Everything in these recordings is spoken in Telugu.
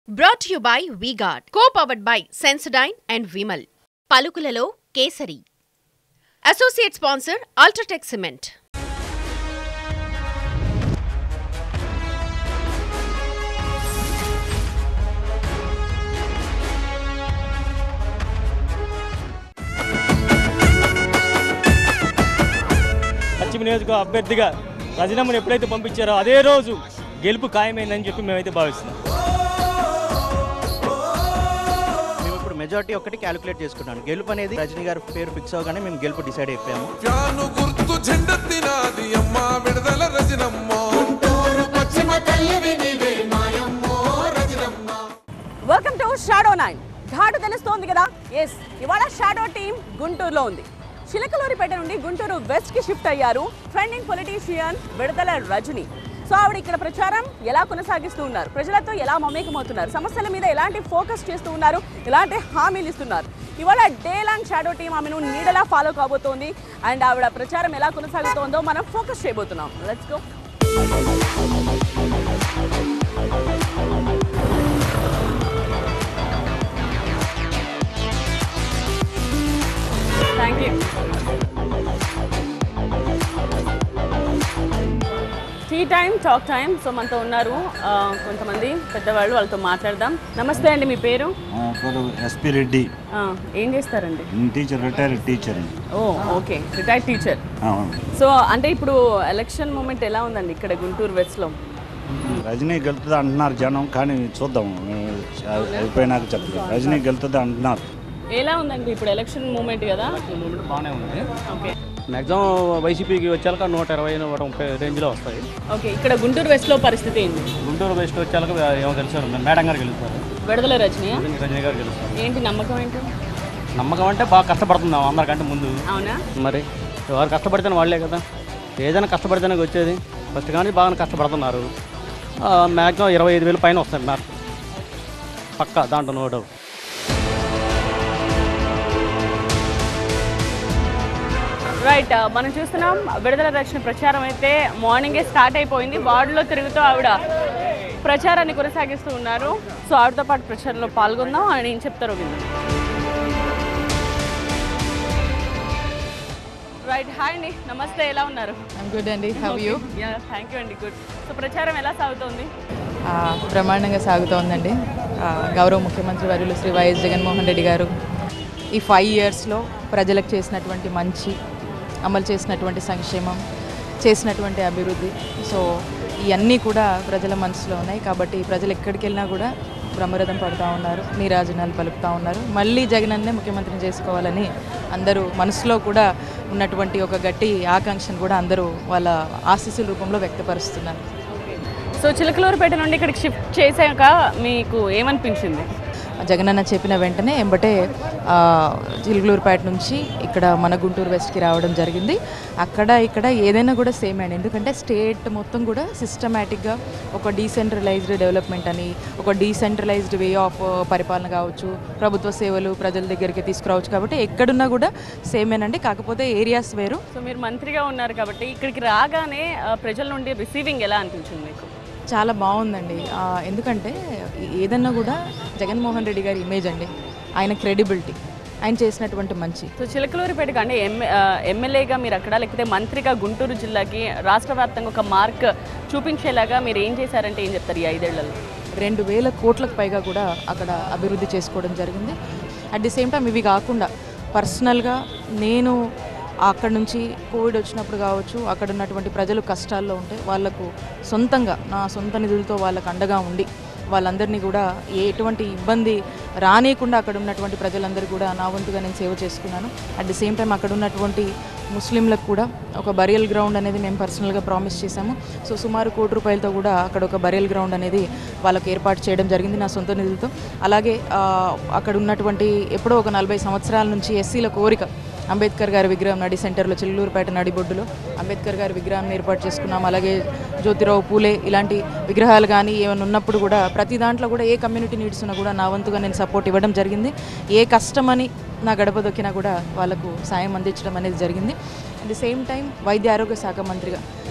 Brought you by V-Guard co powered by Sensodyne and Vimal పలుకులలో Kesari associate sponsor UltraTech cement పశ్చిమ నియోజక అభ్యర్థిగా రజనమ్మను ఎప్పుడైతే పంపించారో అదే రోజు గెలుపు ఖాయమైందని చెప్పి మేమైతే భావిస్తున్నాం మేము ఇప్పుడు మెజారిటీ ఒకటి క్యాలిక్యులేట్ చేసుకున్నాను గెలుపు అనేది రజనీ గారి పేరు ఫిక్స్ అవగానే మేము గెలుపు డిసైడ్ అయిపోయాము ఫ్యాను గుర్తు జెండెత్తినాది అమ్మ విడుదల రజనమ్మ వెల్కమ్ టు షాడో నైన్ ఘాటు తెలుస్తోంది కదా ఎస్ ఇవాళ షాడో టీం గుంటూరులో ఉంది చిలకలూరిపేట నుండి గుంటూరు వెస్ట్ కి షిఫ్ట్ అయ్యారు trending politician Vidadala Rajini so ఆవిడ ఇక్కడ ప్రచారం ఎలా కొనసాగిస్తూ ఉన్నారు ప్రజలతో ఎలా మమేకమవుతున్నారు సమస్యల మీద ఎలాంటి ఫోకస్ చేస్తూ ఉన్నారు ఎలాంటి హామీలు ఇస్తున్నారు ఇవాళ డే లాంగ్ షాడో టీం ఆమెను నీడలా ఫాలో కాబోతోంది అండ్ ఆవిడ ప్రచారం ఎలా కొనసాగుతోందో మనం ఫోకస్ చేయబోతున్నాం let's go thank you tea time talk time so మనతో ఉన్నారు ఆ, కొంతమంది పెద్దవాళ్ళు వాళ్ళతో మాట్లాడదాం నమస్తే అండి మీ పేరు ఆ, పేరు ఎస్పి రెడ్డి ఆ, ఏం చేస్తారండి నేను టీచర్ రిటైర్డ్ టీచర్ అండి ఓ ఓకే రిటైర్డ్ టీచర్ ఆ, అవును. సో అంటే ఇప్పుడు ఎలక్షన్ మూమెంట్ ఎలా ఉందండి ఇక్కడ గుంటూరు వెస్ట్లో రజనీ గెలుతుంది అంటున్నారు జనం కానీ చూద్దాం ఆ, అయిపోయినాక చెప్తాం రజనీ గెలుతుంది అంటున్నారు ఎలా ఉందండి ఇప్పుడు ఎలక్షన్ మూమెంట్ కదా మూమెంట్ బాగానే ఉంది ఓకే మ్యాక్సిమం వైసీపీకి వచ్చాక నూట ఇరవై నూట ముప్పై రేంజ్లో వస్తాయి ఓకే ఇక్కడ గుంటూరు వెస్ట్లో పరిస్థితి ఏంటి గుంటూరు వెస్ట్ వచ్చాక ఏమో గెలిచారు మేడం గారు గెలుస్తారు విడుదల రజనీ రజనీ గారు గెలుస్తారు ఏంటి నమ్మకం ఏంటి నమ్మకం అంటే బాగా కష్టపడుతున్నాం అందరికంటే ముందు అవునా మరి వారు కష్టపడితేనే వాళ్ళే కదా ఏదైనా కష్టపడితేనే వచ్చేది ఫస్ట్ కానీ బాగా కష్టపడుతున్నారు మ్యాక్సిమం ఇరవై ఐదు వేలు పైన వస్తాయి మార్క్ పక్కా దాంట్లో నో డౌట్ రైట్ మనం చూస్తున్నాం విడుదల రక్షణ ప్రచారం అయితే మార్నింగే స్టార్ట్ అయిపోయింది వార్డులో తిరుగుతూ ఆవిడ ప్రచారాన్ని కొనసాగిస్తూ ఉన్నారు సో ఆవిడతో పాటు ప్రచారంలో పాల్గొందాం ఆయన ఏం చెప్తారో విందాం రైట్ హాయ్ అండి నమస్తే ఎలా ఉన్నారు I'm good అండి హవ్ యూ థ్యాంక్ యూ అండి గుడ్ సో ప్రచారం ఎలా సాగుతోంది బ్రహ్మాండంగా సాగుతోందండి ఆ, గౌరవ ముఖ్యమంత్రి వర్యులు శ్రీ వైఎస్ జగన్మోహన్ రెడ్డి గారు ఈ ఫైవ్ ఇయర్స్లో ప్రజలకు చేసినటువంటి మంచి అమలు చేసినటువంటి సంక్షేమం చేసినటువంటి అభివృద్ధి సో ఇవన్నీ కూడా ప్రజల మనసులో ఉన్నాయి కాబట్టి ప్రజలు ఎక్కడికి వెళ్ళినా కూడా బ్రహ్మరథం పడుతూ ఉన్నారు నీరాజనాలు పలుకుతూ ఉన్నారు మళ్ళీ జగనన్నే ముఖ్యమంత్రిని చేసుకోవాలని అందరూ మనసులో కూడా ఉన్నటువంటి ఒక గట్టి ఆకాంక్షను కూడా అందరూ వాళ్ళ ఆశీస్సుల రూపంలో వ్యక్తపరుస్తున్నారు సో చిలకలూరుపేట నుండి ఇక్కడికి షిఫ్ట్ చేశాక మీకు ఏమనిపించింది జగనన్న చెప్పిన వెంటనే ఎంబటే ఆ, చిలుగులూరుపేట నుంచి ఇక్కడ మన గుంటూరు వెస్ట్కి రావడం జరిగింది అక్కడ ఇక్కడ ఏదైనా కూడా సేమ్ అండి ఎందుకంటే స్టేట్ మొత్తం కూడా సిస్టమేటిక్గా ఒక డీసెంట్రలైజ్డ్ డెవలప్మెంట్ అని ఒక డీసెంట్రలైజ్డ్ వే ఆఫ్ పరిపాలన కావచ్చు ప్రభుత్వ సేవలు ప్రజల దగ్గరికి తీసుకురావచ్చు కాబట్టి ఎక్కడున్నా కూడా సేమేనండి కాకపోతే ఏరియాస్ వేరు సో మీరు మంత్రిగా ఉన్నారు కాబట్టి ఇక్కడికి రాగానే ఆ, ప్రజల నుండి రిసీవింగ్ ఎలా అనిపించింది మీకు చాలా బాగుందండి ఆ, ఎందుకంటే ఏదన్నా కూడా జగన్మోహన్ రెడ్డి గారి ఇమేజ్ అండి ఆయన క్రెడిబిలిటీ ఆయన చేసినటువంటి మంచి సో చిలకలూరిపేటకి అంటే ఎమ్మె ఎమ్మెల్యేగా మీరు అక్కడ లేకపోతే మంత్రిగా గుంటూరు జిల్లాకి రాష్ట్ర వ్యాప్తంగా ఒక మార్క్ చూపించేలాగా మీరు ఏం చేశారంటే ఏం చెప్తారు ఈ ఐదేళ్లలో రెండు వేల కోట్లకు పైగా కూడా అక్కడ అభివృద్ధి చేసుకోవడం జరిగింది అట్ ది సేమ్ టైం ఇవి కాకుండా పర్సనల్గా నేను అక్కడ నుంచి కోవిడ్ వచ్చినప్పుడు కావచ్చు అక్కడ ఉన్నటువంటి ప్రజలు కష్టాల్లో ఉంటే వాళ్ళకు సొంతంగా నా సొంత నిధులతో వాళ్ళకు అండగా ఉండి వాళ్ళందరినీ కూడా ఎటువంటి ఇబ్బంది రానియకుండా అక్కడ ఉన్నటువంటి ప్రజలందరూ కూడా నా వంతుగా నేను సేవ చేసుకున్నాను అట్ ది సేమ్ టైం అక్కడ ఉన్నటువంటి ముస్లింలకు కూడా ఒక బరియల్ గ్రౌండ్ అనేది మేము పర్సనల్గా ప్రామిస్ చేశాము సో సుమారు కోటి రూపాయలతో కూడా అక్కడ ఒక బరియల్ గ్రౌండ్ అనేది వాళ్ళకి ఏర్పాటు చేయడం జరిగింది నా సొంత నిధులతో అలాగే ఆ, అక్కడ ఉన్నటువంటి ఎప్పుడో ఒక నలభై సంవత్సరాల నుంచి ఎస్సీల కోరిక అంబేద్కర్ గారి విగ్రహం నడి సెంటర్లో చిల్లూరుపేట నడిబొడ్డులో అంబేద్కర్ గారి విగ్రహాన్ని ఏర్పాటు చేసుకున్నాం అలాగే జ్యోతిరావు పూలే ఇలాంటి విగ్రహాలు కానీ ఏమైనా ఉన్నప్పుడు కూడా ప్రతి దాంట్లో కూడా ఏ కమ్యూనిటీ నీడ్స్ ఉన్నా కూడా నా వంతుగా నేను సపోర్ట్ ఇవ్వడం జరిగింది ఏ కష్టమని నా గడప దొక్కినా కూడా వాళ్ళకు సాయం అందించడం అనేది జరిగింది అట్ ది సేమ్ టైం వైద్య ఆరోగ్య శాఖ మంత్రిగా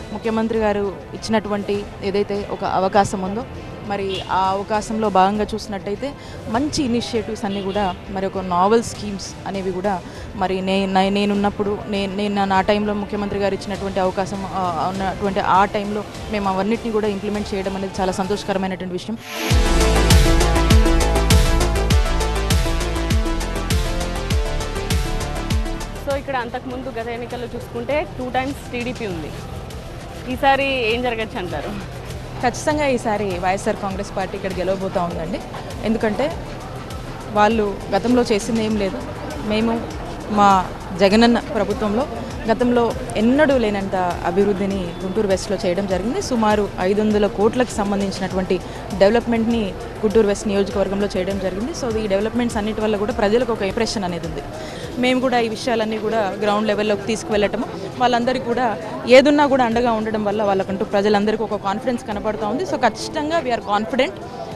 ముఖ్యమంత్రి గారు ఇచ్చినటువంటి ఏదైతే ఒక అవకాశం ఉందో మరి ఆ అవకాశంలో భాగంగా చూసినట్టయితే మంచి ఇనిషియేటివ్స్ అన్నీ కూడా మరి ఒక నావెల్ స్కీమ్స్ అనేవి కూడా మరి నే నే- నేనున్నప్పుడు నేను నేను నా టైంలో ముఖ్యమంత్రి గారు ఇచ్చినటువంటి అవకాశం ఆ, ఉన్నటువంటి ఆ టైంలో మేము అవన్నిటిని కూడా ఇంప్లిమెంట్ చేయడం అనేది చాలా సంతోషకరమైనటువంటి విషయం సో ఇక్కడ అంతకుముందు గత ఎన్నికల్లో చూసుకుంటే టూ టైమ్స్ టీడీపీ ఉంది ఈసారి ఏం జరగచ్చు అంటారు ఖచ్చితంగా ఈసారి వైఎస్ఆర్ కాంగ్రెస్ పార్టీ ఇక్కడ గెలవబోతూ ఉందండి ఎందుకంటే వాళ్ళు గతంలో చేసింది ఏం లేదు మేము మా జగనన్న ప్రభుత్వంలో గతంలో ఎన్నడూ లేనంత అభివృద్ధిని గుంటూరు వెస్ట్లో చేయడం జరిగింది సుమారు ఐదు వందల కోట్లకు సంబంధించినటువంటి డెవలప్మెంట్ని గుంటూరు వెస్ట్ నియోజకవర్గంలో చేయడం జరిగింది సో ఈ డెవలప్మెంట్స్ అన్నిటి వల్ల కూడా ప్రజలకు ఒక ఇంప్రెషన్ అనేది ఉంది మేము కూడా ఈ విషయాలన్నీ కూడా గ్రౌండ్ లెవెల్లోకి తీసుకువెళ్ళటము వాళ్ళందరికీ కూడా ఏదున్నా కూడా అండగా ఉండడం వల్ల వాళ్ళకంటూ ప్రజలందరికీ ఒక కాన్ఫిడెన్స్ కనపడుతూ ఉంది సో ఖచ్చితంగా వీఆర్ కాన్ఫిడెంట్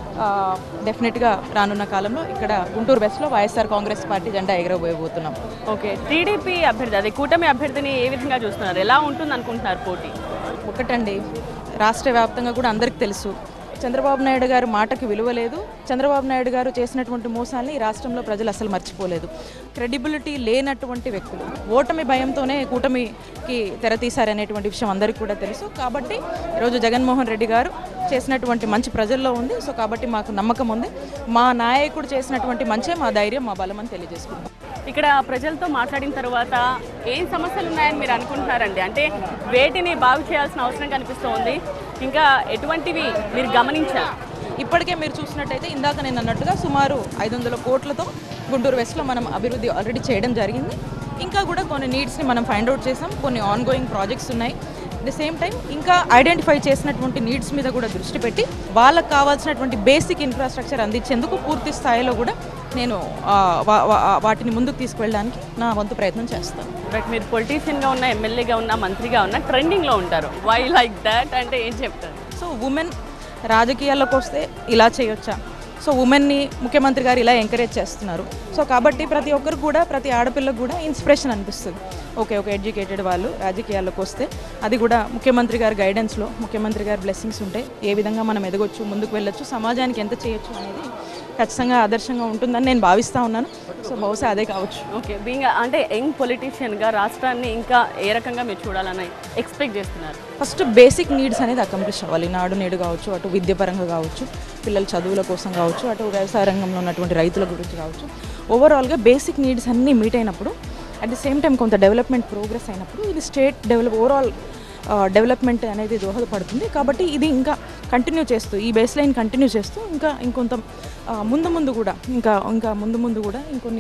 డెఫినెట్గా రానున్న కాలంలో ఇక్కడ గుంటూరు వెస్ట్లో వైఎస్ఆర్ కాంగ్రెస్ పార్టీ జెండా ఎగరబోయబోతున్నాం ఓకే టీడీపీ అభ్యర్థి అదే కూటమి అభ్యర్థిని ఏ విధంగా చూస్తున్నారు ఎలా ఉంటుంది అనుకుంటున్నారు పోటీ ఒకటండి రాష్ట్ర వ్యాప్తంగా కూడా అందరికీ తెలుసు చంద్రబాబు నాయుడు గారు మాటకి విలువ లేదు చంద్రబాబు నాయుడు గారు చేసినటువంటి మోసాల్ని ఈ రాష్ట్రంలో ప్రజలు అసలు మర్చిపోలేదు క్రెడిబిలిటీ లేనటువంటి వ్యక్తులు ఓటమి భయంతోనే కూటమికి తెరతీశారనేటువంటి విషయం అందరికీ కూడా తెలుసు కాబట్టి ఈరోజు జగన్మోహన్ రెడ్డి గారు చేసినటువంటి మంచి ప్రజల్లో ఉంది సో కాబట్టి మాకు నమ్మకం ఉంది మా నాయకుడు చేసినటువంటి మంచే మా ధైర్యం మా బలం అని తెలియజేసుకుంటాం ఇక్కడ ప్రజలతో మాట్లాడిన తర్వాత ఏం సమస్యలు ఉన్నాయని మీరు అనుకుంటున్నారండి అంటే వేటిని బాగు చేయాల్సిన అవసరం కనిపిస్తోంది ఇంకా ఎటువంటివి మీరు గమనించారు ఇప్పటికే మీరు చూసినట్టయితే ఇందాక నేను అన్నట్టుగా సుమారు ఐదు వందల కోట్లతో గుంటూరు వెస్ట్లో మనం అభివృద్ధి ఆల్రెడీ చేయడం జరిగింది ఇంకా కూడా కొన్ని నీడ్స్ని మనం ఫైండ్ అవుట్ చేసాం కొన్ని ఆన్ గోయింగ్ ప్రాజెక్ట్స్ ఉన్నాయి ద సేమ్ టైం ఇంకా ఐడెంటిఫై చేసినటువంటి నీడ్స్ మీద కూడా దృష్టి పెట్టి వాళ్ళకి కావాల్సినటువంటి బేసిక్ ఇన్ఫ్రాస్ట్రక్చర్ అందించేందుకు పూర్తి స్థాయిలో కూడా నేను ఆ, వా- వా- వాటిని ముందుకు తీసుకువెళ్ళడానికి నా వంతు ప్రయత్నం చేస్తాను బట్ మీరు పొలిటీషియన్గా ఉన్న ఎమ్మెల్యేగా ఉన్న మంత్రిగా ఉన్న ట్రెండింగ్లో ఉంటారు వై లైక్ దాట్ అంటే ఏం చెప్తారు సో ఉమెన్ రాజకీయాల్లోకి వస్తే ఇలా చేయొచ్చా సో ఉమెన్ని ముఖ్యమంత్రి గారు ఇలా ఎంకరేజ్ చేస్తున్నారు సో కాబట్టి ప్రతి ఒక్కరు కూడా ప్రతి ఆడపిల్లకు కూడా ఇన్స్పిరేషన్ అనిపిస్తుంది ఓకే ఒక ఎడ్యుకేటెడ్ వాళ్ళు రాజకీయాల్లోకి వస్తే అది కూడా ముఖ్యమంత్రి గారి గైడెన్స్లో ముఖ్యమంత్రి గారి బ్లెస్సింగ్స్ ఉంటే ఏ విధంగా మనం ఎదగొచ్చు ముందుకు వెళ్ళొచ్చు సమాజానికి ఎంత చేయొచ్చు అనేది ఖచ్చితంగా ఆదర్శంగా ఉంటుందని నేను భావిస్తూ ఉన్నాను సో బహుశా అదే కావచ్చు ఓకే బీయింగ్ అంటే యంగ్ పొలిటీషియన్గా రాష్ట్రాన్ని ఇంకా ఏ రకంగా మీరు చూడాలని ఎక్స్పెక్ట్ చేస్తున్నారు ఫస్ట్ బేసిక్ నీడ్స్ అనేది అకంప్లిష్ అవ్వాలి నాడు నేడు కావచ్చు అటు విద్యపరంగా కావచ్చు పిల్లల చదువుల కోసం కావచ్చు అటు వ్యవసాయ రంగంలో ఉన్నటువంటి రైతుల గురించి కావచ్చు ఓవరాల్గా బేసిక్ నీడ్స్ అన్నీ మీట్ అయినప్పుడు అట్ ది సేమ్ టైం కొంత డెవలప్మెంట్ ప్రోగ్రెస్ అయినప్పుడు ఇది స్టేట్ డెవలప్ ఓవరాల్ డెవలప్మెంట్ అనేది దోహదపడుతుంది కాబట్టి ఇది ఇంకా కంటిన్యూ చేస్తూ ఈ బేస్ లైన్ కంటిన్యూ చేస్తూ ఇంకా ఇంకొంత ఆ, ముందు ముందు కూడా ఇంకా ఇంకా ముందు ముందు కూడా ఇంకొన్ని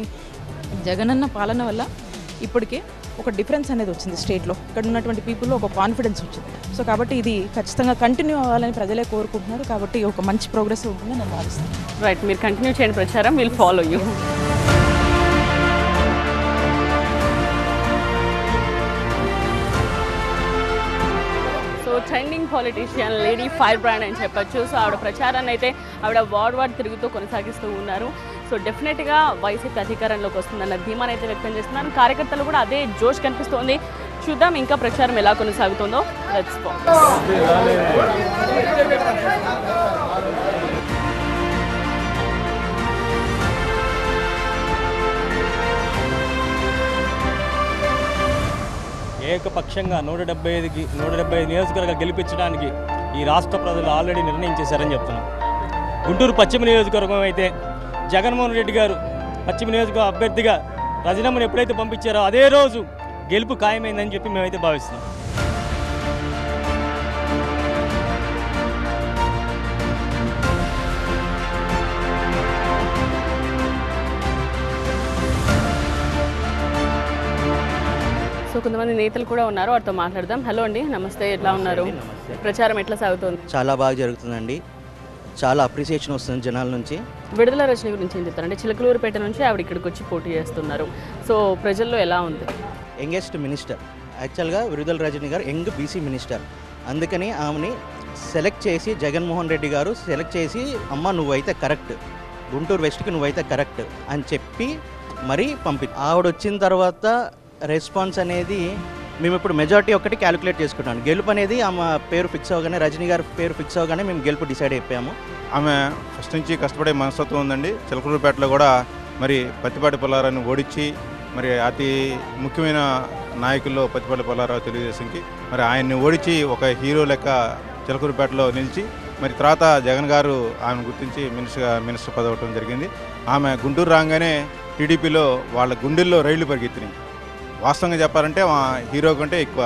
జగనన్న పాలన వల్ల ఇప్పటికే ఒక డిఫరెన్స్ అనేది వచ్చింది స్టేట్లో ఇక్కడ ఉన్నటువంటి పీపుల్లో ఒక కాన్ఫిడెన్స్ వచ్చింది సో కాబట్టి ఇది ఖచ్చితంగా కంటిన్యూ అవ్వాలని ప్రజలే కోరుకుంటున్నారు కాబట్టి ఒక మంచి ప్రోగ్రెస్ ఉంటుందని నేను భావిస్తాను రైట్ మీరు కంటిన్యూ చేయండి ప్రచారం will follow you so trending politician lady fire brand అని చెప్పొచ్చు సో ఆవిడ ప్రచారాన్ని అయితే ఆవిడ వార్డ్ వార్డ్ తిరుగుతూ కొనసాగిస్తూ ఉన్నారు సో డెఫినెట్గా వైసీపీ అధికారంలోకి వస్తుందన్న ధీమాన్ని అయితే వ్యక్తం చేస్తున్నారు కార్యకర్తలు కూడా అదే జోష్ కనిపిస్తోంది చూద్దాం ఇంకా ప్రచారం ఎలా కొనసాగుతుందో లెట్స్ ఏకపక్షంగా నూట డెబ్బై ఐదుకి నూట డెబ్బై ఐదు నియోజకవర్గాలు గెలిపించడానికి ఈ రాష్ట్ర ప్రజలు ఆల్రెడీ నిర్ణయం చేశారని చెప్తున్నాం గుంటూరు పశ్చిమ నియోజకవర్గం అయితే జగన్మోహన్ రెడ్డి గారు పశ్చిమ నియోజకవర్గ అభ్యర్థిగా రజనమ్మను ఎప్పుడైతే పంపించారో అదే రోజు గెలుపు ఖాయమైందని చెప్పి మేమైతే భావిస్తున్నాం సో కొంతమంది నేతలు కూడా ఉన్నారు వారితో మాట్లాడదాం హలో అండి నమస్తే ఎట్లా ఉన్నారు ప్రచారం ఎట్లా సాగుతోంది చాలా బాగా జరుగుతుందండి చాలా అప్రిసియేషన్ వస్తుంది జనాల నుంచి విడుదల రచన గురించి ఏం చెప్తారు అంటే చిలకలూరుపేట నుంచి ఆవిడ ఇక్కడికి వచ్చి పోటీ చేస్తున్నారు సో ప్రజల్లో ఎలా ఉంది యంగెస్ట్ మినిస్టర్ యాక్చువల్గా విడుదల రజని గారు యంగ్ బీసీ మినిస్టర్ అందుకని ఆమెని సెలెక్ట్ చేసి జగన్మోహన్ రెడ్డి గారు సెలెక్ట్ చేసి అమ్మ నువ్వైతే కరెక్ట్ గుంటూరు వెస్ట్కి నువ్వైతే కరెక్ట్ అని చెప్పి మరీ పంపి ఆవిడ వచ్చిన తర్వాత రెస్పాన్స్ అనేది మేము ఇప్పుడు మెజారిటీ ఒక్కటి క్యాలిక్యులేట్ చేసుకుంటాం గెలుపు అనేది ఆమె పేరు ఫిక్స్ అవగానే రజనీ గారి పేరు ఫిక్స్ అవగానే మేము గెలుపు డిసైడ్ అయిపోయాము ఆమె ఫస్ట్ నుంచి కష్టపడే మనస్తత్వం ఉందండి చిలకలూరుపేటలో కూడా మరి పత్తిపాటి పుల్లారాన్ని ఓడించి మరి అతి ముఖ్యమైన నాయకుల్లో పత్తిపాటి పుల్లారావు తెలుగుదేశంకి మరి ఆయన్ని ఓడించి ఒక హీరో లెక్క చిలకలూరుపేటలో నిలిచి మరి తర్వాత జగన్ గారు ఆమెను గుర్తించి మినిస్టర్ మినిస్టర్ పదవి అవటం జరిగింది ఆమె గుంటూరు రాగానే టీడీపీలో వాళ్ళ గుండెల్లో రైళ్లు పరిగెత్తినాయి వాస్తవంగా చెప్పాలంటే ఆ హీరో కంటే ఎక్కువ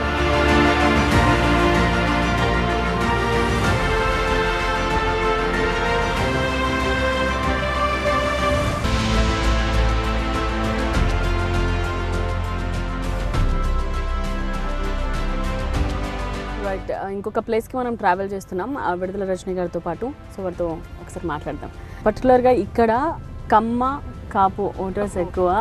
రైట్ ఇంకొక ప్లేస్కి మనం ట్రావెల్ చేస్తున్నాం ఆ విడుదల రజనీ గారితో పాటు సో వారితో ఒకసారి మాట్లాడదాం పర్టికులర్గా ఇక్కడ కమ్మ కాపు ఓటర్స్ ఎక్కువ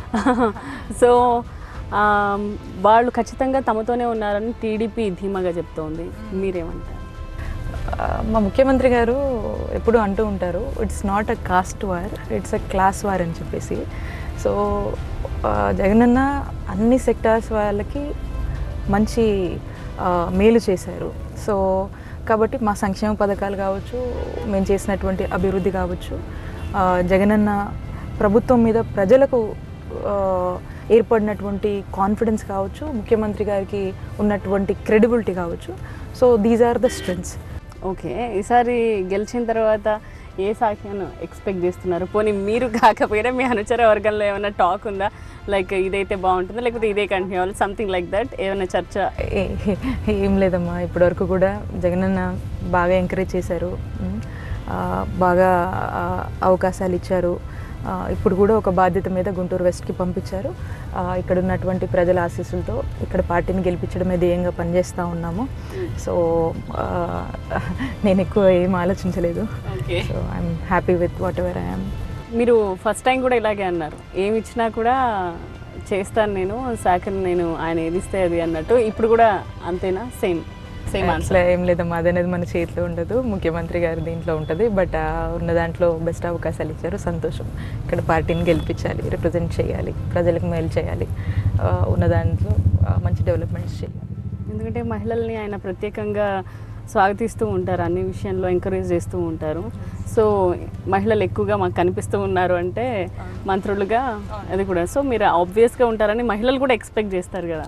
సో ఆమ్, వాళ్ళు ఖచ్చితంగా తమతోనే ఉన్నారని టీడీపీ ధీమాగా చెప్తోంది మీరేమంటారు ఆ, మా ముఖ్యమంత్రి గారు ఎప్పుడు అంటూ ఉంటారు it's not a caste war it's a class war అని చెప్పేసి సో ఆ, జగనన్న అన్ని సెక్టార్స్ వాళ్ళకి మంచి ఆ, మేలు చేశారు సో కాబట్టి మా సంక్షేమ పథకాలు కావచ్చు మేము చేసినటువంటి అభివృద్ధి కావచ్చు ఆ, జగనన్న ప్రభుత్వం మీద ప్రజలకు ఆ, ఏర్పడినటువంటి కాన్ఫిడెన్స్ కావచ్చు ముఖ్యమంత్రి గారికి ఉన్నటువంటి క్రెడిబిలిటీ కావచ్చు so these are the strengths okay ఈసారి గెలిచిన తర్వాత ఏ సాఖ్యాన్ని ఎక్స్పెక్ట్ చేస్తున్నారు పోనీ మీరు కాకపోయినా మీ అనుచర వర్గంలో ఏమైనా టాక్ ఉందా లైక్ ఇదైతే బాగుంటుందా లేకపోతే ఇదే కంటిన్యూ అవ్వాలి సంథింగ్ లైక్ దట్ ఏమైనా చర్చ ఏ- ఏం లేదమ్మా ఇప్పటివరకు కూడా జగనన్న బాగా ఎంకరేజ్ చేశారు ఉమ్, ఆ, బాగా ఆ, అవకాశాలు ఇచ్చారు ఆ, ఇప్పుడు కూడా ఒక బాధ్యత మీద గుంటూరు వెస్ట్కి పంపించారు ఆ, ఇక్కడ ఉన్నటువంటి ప్రజల ఆశీస్సులతో ఇక్కడ పార్టీని గెలిపించడమే ధ్యేయంగా పనిచేస్తూ ఉన్నాము సో ఆ, నేను ఎక్కువ ఏం ఆలోచించలేదు okay so I'm happy with whatever I'm మీరు ఫస్ట్ టైం కూడా ఇలాగే అన్నారు ఏమి ఇచ్చినా కూడా చేస్తాను నేను శాఖను నేను ఆయన ఏది ఇస్తే అది అన్నట్టు ఇప్పుడు కూడా అంతేనా సేమ్ సేమ్ ఆన్సర్ అట్లా ఏం లేదమ్మా అదనేది మన చేతిలో ఉండదు ముఖ్యమంత్రి గారి దీంట్లో ఉంటుంది బట్ ఆ ఉన్న దాంట్లో బెస్ట్ అవకాశాలు ఇచ్చారు సంతోషం ఇక్కడ పార్టీని గెలిపించాలి రిప్రజెంట్ చేయాలి ప్రజలకు మేలు చేయాలి ఆ, ఉన్న దాంట్లో ఆ, మంచి డెవలప్మెంట్స్ చేయాలి ఎందుకంటే మహిళల్ని ఆయన ప్రత్యేకంగా స్వాగతిస్తూ ఉంటారు అన్ని విషయంలో ఎంకరేజ్ చేస్తూ ఉంటారు సో మహిళలు ఎక్కువగా మాకు కనిపిస్తూ ఉన్నారు అంటే మంత్రులుగా అది కూడా సో మీరు ఆబ్వియస్గా ఉంటారని మహిళలు కూడా ఎక్స్పెక్ట్ చేస్తారు కదా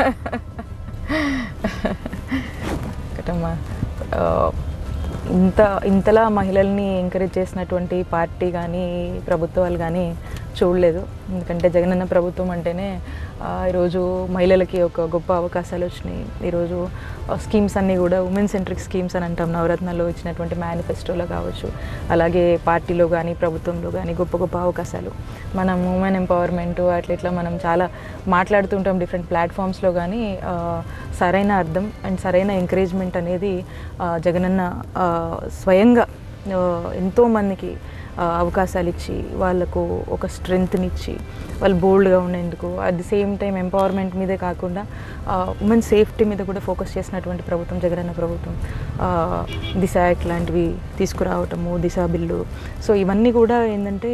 ఒకటమ్మా ఆ, ఇంత ఇంతలా మహిళల్ని ఎంకరేజ్ చేసినటువంటి పార్టీ కానీ ప్రభుత్వాలు కానీ చూడలేదు ఎందుకంటే జగనన్న ప్రభుత్వం అంటేనే ఆ, ఈరోజు మహిళలకి ఒక గొప్ప అవకాశాలు వచ్చినాయి ఈరోజు స్కీమ్స్ అన్నీ కూడా ఉమెన్ సెంట్రిక్ స్కీమ్స్ అని అంటాం నవరత్నాల్లో ఇచ్చినటువంటి మేనిఫెస్టోలో కావచ్చు అలాగే పార్టీలో కానీ ప్రభుత్వంలో కానీ గొప్ప గొప్ప అవకాశాలు మనం ఉమెన్ ఎంపవర్మెంట్ అట్లా ఇట్లా మనం చాలా మాట్లాడుతుంటాం డిఫరెంట్ ప్లాట్ఫామ్స్లో కానీ ఆ, సరైన అర్థం అండ్ సరైన ఎంకరేజ్మెంట్ అనేది ఆ, జగనన్న ఆ, స్వయంగా ఆ, ఎంతోమందికి ఆ, అవకాశాలు ఇచ్చి వాళ్ళకు ఒక స్ట్రెంగ్త్ని ఇచ్చి వాళ్ళు బోల్డ్గా ఉండేందుకు at the same time empowerment మీదే కాకుండా ఉమెన్ సేఫ్టీ మీద కూడా ఫోకస్ చేసినటువంటి ప్రభుత్వం జగనన్న ప్రభుత్వం ఆ, దిశ యాక్ట్ లాంటివి తీసుకురావటము దిశ బిల్లు సో ఇవన్నీ కూడా ఏంటంటే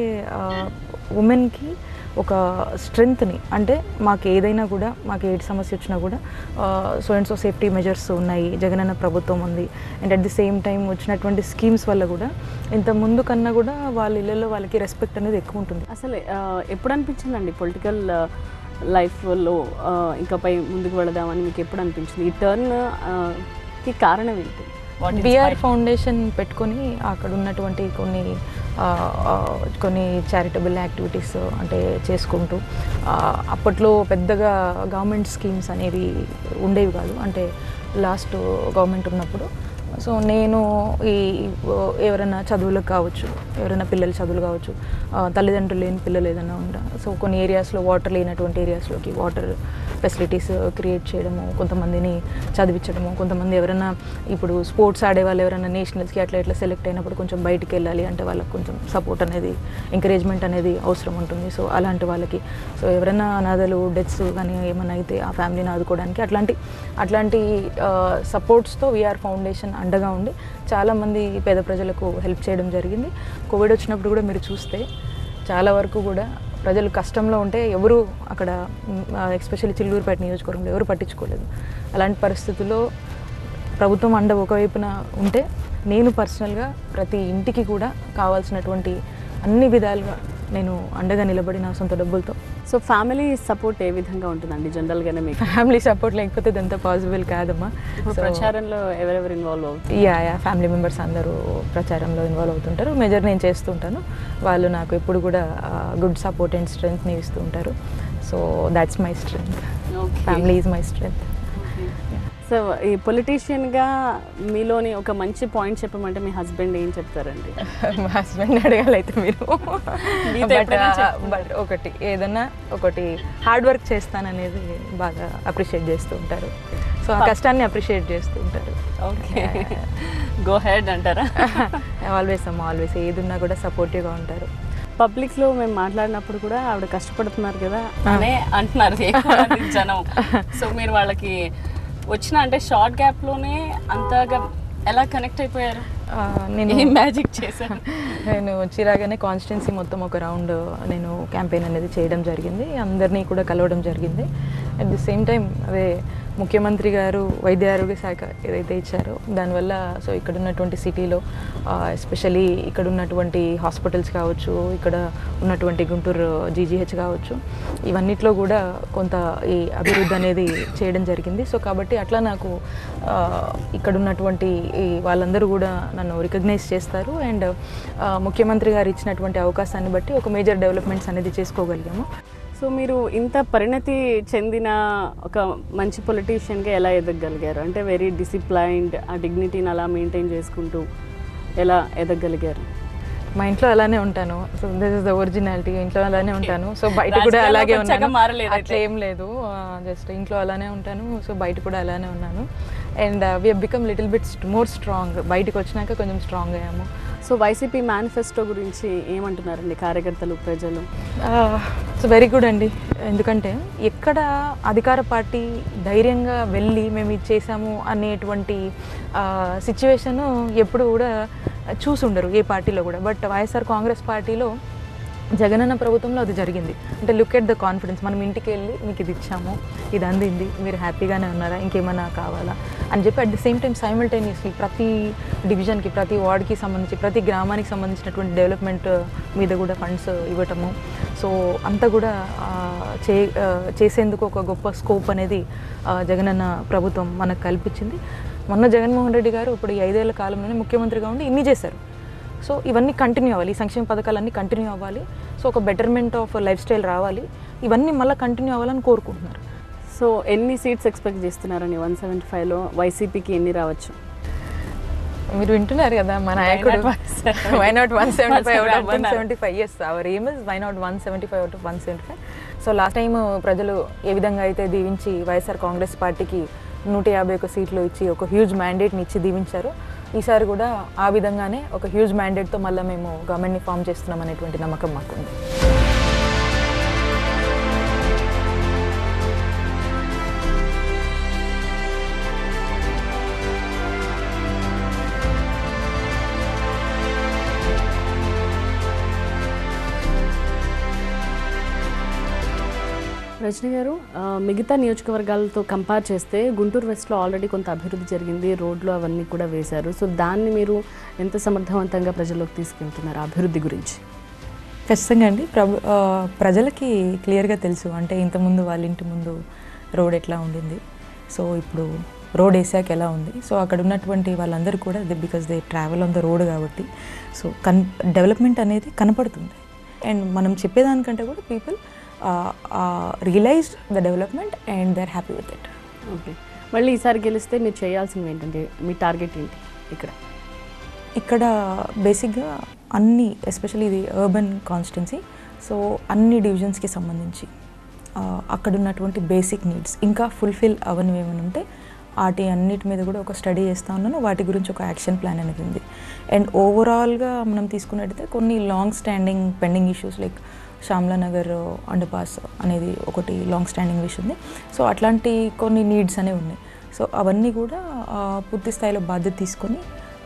ఉమెన్కి ఒక స్ట్రెంగ్త్ని అంటే మాకు ఏదైనా కూడా మాకు ఏది సమస్య వచ్చినా కూడా so and so safety measures ఉన్నాయి జగనన్న ప్రభుత్వం ఉంది and at the same time వచ్చినటువంటి స్కీమ్స్ వల్ల కూడా ఇంత ముందు కన్నా కూడా వాళ్ళ ఇళ్ళల్లో వాళ్ళకి రెస్పెక్ట్ అనేది ఎక్కువ ఉంటుంది అసలు ఆ, ఎప్పుడు అనిపించిందండి పొలిటికల్ లైఫ్లో ఇంకపై ముందుకు వెళదామని మీకు ఎప్పుడు అనిపించింది ఈ టర్న్ కి కారణం ఏంటి బిఆర్ ఫౌండేషన్ పెట్టుకొని అక్కడ ఉన్నటువంటి కొన్ని ఆ, ఆ, కొన్ని చారిటబుల్ యాక్టివిటీస్ అంటే చేసుకుంటూ ఆ, అప్పట్లో పెద్దగా గవర్నమెంట్ స్కీమ్స్ అనేవి ఉండేవి కాదు అంటే లాస్ట్ గవర్నమెంట్ ఉన్నప్పుడు సో నేను ఈ ఎవరైనా చదువులకు కావచ్చు ఎవరైనా పిల్లల చదువులు కావచ్చు ఆ, తల్లిదండ్రులు లేని పిల్లలు ఏదైనా ఉందా సో కొన్ని ఏరియాస్లో వాటర్ లేనటువంటి ఏరియాస్లోకి వాటర్ ఫెసిలిటీస్ క్రియేట్ చేయడము కొంతమందిని చదివించడము కొంతమంది ఎవరైనా ఇప్పుడు స్పోర్ట్స్ ఆడే వాళ్ళు ఎవరైనా నేషనల్స్కి అట్లా ఇట్లా సెలెక్ట్ అయినప్పుడు కొంచెం బయటికి వెళ్ళాలి అంటే వాళ్ళకి కొంచెం సపోర్ట్ అనేది ఎంకరేజ్మెంట్ అనేది అవసరం ఉంటుంది సో అలాంటి వాళ్ళకి సో ఎవరైనా అనాథలు డెత్స్ కానీ ఏమైనా అయితే ఆ ఫ్యామిలీని ఆదుకోవడానికి అట్లాంటి అట్లాంటి సపోర్ట్స్తో వీఆర్ ఫౌండేషన్ అండగా ఉండి చాలామంది పేద ప్రజలకు హెల్ప్ చేయడం జరిగింది కోవిడ్ వచ్చినప్పుడు కూడా మీరు చూస్తే చాలా వరకు కూడా ప్రజలు కష్టంలో ఉంటే ఎవరు అక్కడ ఎస్పెషల్లీ చిల్లూరుపేట నియోజకవర్గంలో ఎవరు పట్టించుకోలేదు అలాంటి పరిస్థితుల్లో ప్రభుత్వం అండ ఒకవైపున ఉంటే నేను పర్సనల్గా ప్రతి ఇంటికి కూడా కావాల్సినటువంటి అన్ని విధాలుగా నేను అండగా నిలబడి నా సొంత డబ్బులతో సో ఫ్యామిలీ సపోర్ట్ ఏ విధంగా ఉంటుందండి జనరల్గానే మీకు ఫ్యామిలీ సపోర్ట్ లేకపోతే ఇదంతా పాసిబుల్ కాదమ్మా ఇప్పుడు So, ప్రచారంలో ఎవరెవరు ఇన్వాల్వ్ అవుతుంది యా యా ఫ్యామిలీ మెంబర్స్ అందరూ ప్రచారంలో ఇన్వాల్వ్ అవుతుంటారు మేజర్ నేను చేస్తుంటాను వాళ్ళు నాకు ఎప్పుడు కూడా గుడ్ సపోర్ట్ అండ్ స్ట్రెంగ్త్ని ఇస్తూ ఉంటారు so that's my strength family is my strength so ఈ పొలిటీషియన్గా మీలోని ఒక మంచి పాయింట్ చెప్పమంటే మీ హస్బెండ్ ఏం చెప్తారండి మా హస్బెండ్ అడగాలి అయితే మీరు మీతో బట్ ఎప్పుడైనా చెప్పుకుంటారా? బట్ ఒకటి ఏదన్నా ఒకటి హార్డ్ వర్క్ చేస్తాననేది బాగా అప్రిషియేట్ చేస్తూ ఉంటారు సో ఆ కష్టాన్ని అప్రిషియేట్ చేస్తూ ఉంటారు ఓకే గో హెడ్ అంటారా ఆల్వేస్ అమ్మ ఆల్వేస్ ఏది ఉన్నా కూడా సపోర్టివ్గా ఉంటారు పబ్లిక్లో మేము మాట్లాడినప్పుడు కూడా ఆవిడ కష్టపడుతున్నారు కదా అనే అంటున్నారు ఎక్కువ మంది జనం సో మీరు వాళ్ళకి వచ్చిన అంటే షార్ట్ గ్యాప్లోనే అంతగా ఎలా కనెక్ట్ అయిపోయారు ఆ, నేను ఏం మ్యాజిక్ చేశారు నేను వచ్చి రాగానే కాన్స్టిట్యున్సీ మొత్తం ఒక రౌండ్ నేను క్యాంపెయిన్ అనేది చేయడం జరిగింది అందరినీ కూడా కలవడం జరిగింది అట్ ది సేమ్ టైం అదే ముఖ్యమంత్రి గారు వైద్య ఆరోగ్య శాఖ ఏదైతే ఇచ్చారో దానివల్ల సో ఇక్కడ ఉన్నటువంటి సిటీలో ఎస్పెషలీ ఇక్కడ ఉన్నటువంటి హాస్పిటల్స్ కావచ్చు ఇక్కడ ఉన్నటువంటి గుంటూరు జీజీహెచ్ కావచ్చు ఇవన్నిట్లో కూడా కొంత ఈ అభివృద్ధి అనేది చేయడం జరిగింది సో కాబట్టి అట్లా నాకు ఆ, ఇక్కడ ఉన్నటువంటి ఈ వాళ్ళందరూ కూడా నన్ను రికగ్నైజ్ చేస్తారు అండ్ ముఖ్యమంత్రి గారు ఇచ్చినటువంటి అవకాశాన్ని బట్టి ఒక మేజర్ డెవలప్మెంట్స్ అనేది చేసుకోగలిగాము సో మీరు ఇంత పరిణతి చెందిన ఒక మంచి పొలిటీషియన్గా ఎలా ఎదగగలిగారు అంటే వెరీ డిసిప్లైన్డ్ ఆ డిగ్నిటీని అలా మెయింటైన్ చేసుకుంటూ ఎలా ఎదగగలిగారు మా ఇంట్లో అలానే ఉంటాను so this is the originality ఇంట్లో అలానే ఉంటాను సో బయట కూడా రాజకీయాల్లోకి అలాగే వచ్చాక ఉన్నాను మారలేదు అయితే. అట్లా ఏం లేదు జస్ట్ ఇంట్లో అలానే ఉంటాను సో బయట కూడా అలానే ఉన్నాను and we become little bit more strong బయటకు వచ్చినాక కొంచెం స్ట్రాంగ్ అయ్యాము సో వైసీపీ మేనిఫెస్టో గురించి ఏమంటున్నారండి కార్యకర్తలు ప్రజలు సో వెరీ గుడ్ అండి ఎందుకంటే ఎక్కడ అధికార పార్టీ ధైర్యంగా వెళ్ళి మేము ఇది చేసాము అనేటువంటి సిచ్యువేషన్ ఎప్పుడు కూడా చూసి ఉండరు ఏ పార్టీలో కూడా బట్ వైఎస్ఆర్ కాంగ్రెస్ పార్టీలో జగనన్న ప్రభుత్వంలో అది జరిగింది అంటే లుక్ ఎట్ ద కాన్ఫిడెన్స్ మనం ఇంటికి వెళ్ళి మీకు ఇది ఇచ్చాము ఇది అందింది మీరు హ్యాపీగానే ఉన్నారా ఇంకేమైనా కావాలా అని చెప్పి at the same time simultaneously ప్రతి డివిజన్కి ప్రతి వార్డ్కి సంబంధించి ప్రతి గ్రామానికి సంబంధించినటువంటి డెవలప్మెంట్ మీద కూడా ఫండ్స్ ఇవ్వటము సో అంతా కూడా ఆ, చే ఆ, చేసేందుకు ఒక గొప్ప స్కోప్ అనేది ఆ, జగనన్న ప్రభుత్వం మనకు కల్పించింది మొన్న జగన్మోహన్ రెడ్డి గారు ఇప్పుడు ఈ ఐదేళ్ల కాలంలోనే ముఖ్యమంత్రిగా ఉండి ఇన్ని చేశారు సో ఇవన్నీ కంటిన్యూ అవ్వాలి ఈ సంక్షేమ పథకాలన్నీ కంటిన్యూ అవ్వాలి సో ఒక బెటర్మెంట్ ఆఫ్ లైఫ్ స్టైల్ రావాలి ఇవన్నీ మళ్ళీ కంటిన్యూ అవ్వాలని కోరుకుంటున్నారు సో ఎన్ని సీట్స్ ఎక్స్పెక్ట్ చేస్తున్నారండి వన్ సెవెంటీ ఫైవ్లో వైసీపీకి ఎన్ని రావచ్చు మీరు వింటున్నారు కదా మా నాయకుడు why not one seventy five out of one అంటున్నారు. Seventy five yes our aim is why not one seventy five out of one seventy five so last time ప్రజలు ఏ విధంగా అయితే దీవించి వైఎస్ఆర్ కాంగ్రెస్ పార్టీకి నూట యాభై ఒక సీట్లు ఇచ్చి ఒక హ్యూజ్ మ్యాండేట్ని ఇచ్చి దీవించారు ఈసారి కూడా ఆ విధంగానే ఒక హ్యూజ్ మ్యాండేట్తో మళ్ళీ మేము గవర్నమెంట్ని ఫామ్ చేస్తున్నాం అనేటువంటి నమ్మకం మాకుంది రజనీ గారు ఆ, మిగతా నియోజకవర్గాలతో కంపేర్ చేస్తే గుంటూరు వెస్ట్లో ఆల్రెడీ కొంత అభివృద్ధి జరిగింది రోడ్లు అవన్నీ కూడా వేశారు సో దాన్ని మీరు ఎంత సమర్థవంతంగా ప్రజల్లోకి తీసుకెళ్తున్నారు ఆ అభివృద్ధి గురించి ఖచ్చితంగా అండి ప్రభు ఆ, ప్రజలకి క్లియర్గా తెలుసు అంటే ఇంతకుముందు వాళ్ళ ఇంటి ముందు రోడ్ ఎట్లా ఉండింది సో ఇప్పుడు రోడ్ వేసాక ఎలా ఉంది సో అక్కడ ఉన్నటువంటి వాళ్ళందరూ కూడా because they travel on the road కాబట్టి సో కన్ డెవలప్మెంట్ అనేది కనపడుతుంది అండ్ మనం చెప్పేదానికంటే కూడా people realized the development and they are happy with it okay మళ్ళీ ఈసారి గెలిస్తే మీరు చేయాల్సినవి ఏంటంటే మీ టార్గెట్ ఏంటి ఇక్కడ ఇక్కడ బేసిక్గా అన్ని ఎస్పెషల్లీ ఇది అర్బన్ కాన్స్టిట్యున్సీ సో అన్ని డివిజన్స్కి సంబంధించి ఆ, అక్కడ ఉన్నటువంటి బేసిక్ నీడ్స్ ఇంకా ఫుల్ఫిల్ అవనివి ఏమైనా ఉంటే వాటి అన్నిటి మీద కూడా ఒక స్టడీ చేస్తూ ఉన్నాను వాటి గురించి ఒక యాక్షన్ ప్లాన్ అనేది ఉంది అండ్ ఓవరాల్గా మనం తీసుకున్నట్టయితే కొన్ని long standing pending issues like Shyamla Nagar underpass అనేది ఒకటి లాంగ్ స్టాండింగ్ ఇష్యూ ఉంది సో అట్లాంటి కొన్ని నీడ్స్ అనేవి ఉన్నాయి సో అవన్నీ కూడా ఆ, పూర్తి స్థాయిలో బాధ్యత తీసుకొని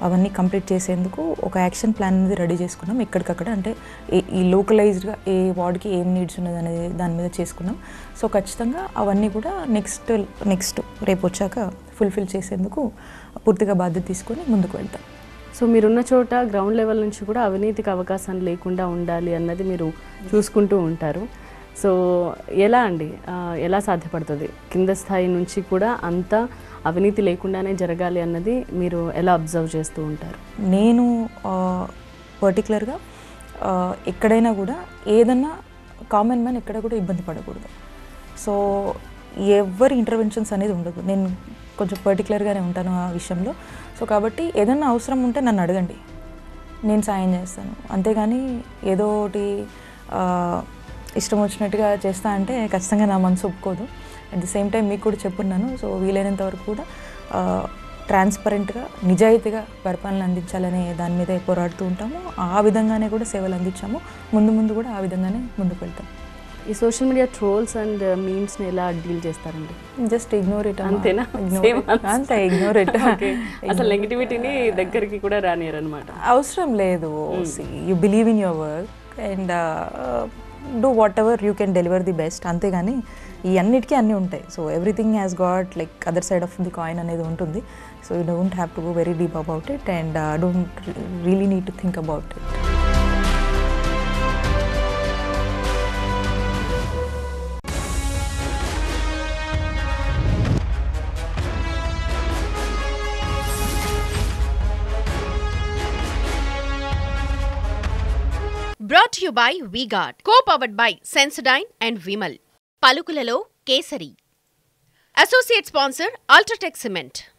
అవన్నీ కంప్లీట్ చేసేందుకు ఒక యాక్షన్ ప్లాన్ అనేది రెడీ చేసుకున్నాం ఎక్కడికక్కడ అంటే ఏ- ఈ లోకలైజ్డ్గా ఏ వార్డ్కి ఏం నీడ్స్ ఉన్నది అనేది దాని మీద చేసుకున్నాం సో ఖచ్చితంగా అవన్నీ కూడా నెక్స్ట్ నెక్స్ట్ రేపు వచ్చాక ఫుల్ఫిల్ చేసేందుకు పూర్తిగా బాధ్యత తీసుకొని ముందుకు వెళ్తాం సో మీరున్న చోట గ్రౌండ్ లెవెల్ నుంచి కూడా అవినీతికి అవకాశం లేకుండా ఉండాలి అన్నది మీరు చూసుకుంటూ ఉంటారు సో ఎలా అండి ఆ, ఎలా సాధ్యపడుతుంది కింద స్థాయి నుంచి కూడా అంత అవినీతి లేకుండానే జరగాలి అన్నది మీరు ఎలా అబ్జర్వ్ చేస్తూ ఉంటారు నేను పర్టికులర్గా ఎక్కడైనా కూడా ఏదన్నా కామన్ మ్యాన్ ఎక్కడ కూడా ఇబ్బంది పడకూడదు సో ఎవరి ఇంటర్వెన్షన్స్ అనేది ఉండదు నేను కొంచెం పర్టికులర్గానే ఉంటాను ఆ విషయంలో సో కాబట్టి ఏదన్నా అవసరం ఉంటే నన్ను అడగండి నేను సాయం చేస్తాను అంతేగాని ఏదో ఒకటి ఆ, ఇష్టం వచ్చినట్టుగా చేస్తా అంటే ఖచ్చితంగా నా మనసు ఒప్పుకోదు అట్ ది సేమ్ టైం మీకు కూడా చెప్పున్నాను సో వీలైనంత వరకు కూడా ట్రాన్స్పరెంట్గా నిజాయితీగా పరిపాలన అందించాలనే దాని మీదే పోరాడుతూ ఉంటాము ఆ విధంగానే కూడా సేవలు అందించాము ముందు ముందు కూడా ఆ విధంగానే ముందుకు వెళ్తాం ఈ సోషల్ మీడియా ట్రోల్స్ అండ్ మీమ్స్ని ఎలా డీల్ చేస్తారండి జస్ట్ ఇగ్నోర్ ఇట్ అంతేనా Same answer. అంతే ఇగ్నోర్ ఇట్ Okay. అసలు నెగిటివిటీని దగ్గరికి కూడా రానియరు అనమాట అవసరం లేదు you believe in your work and do whatever you can deliver the best అంతేగాని ఈ అన్నిటికీ అన్నీ ఉంటాయి so everything has got like other side of the coin అనేది ఉంటుంది so you don't have to go very deep about it and don't really need to think about it brought you by V-Guard co powered by Sensodyne and Vimal పలుకులలో Kesari associate sponsor UltraTech cement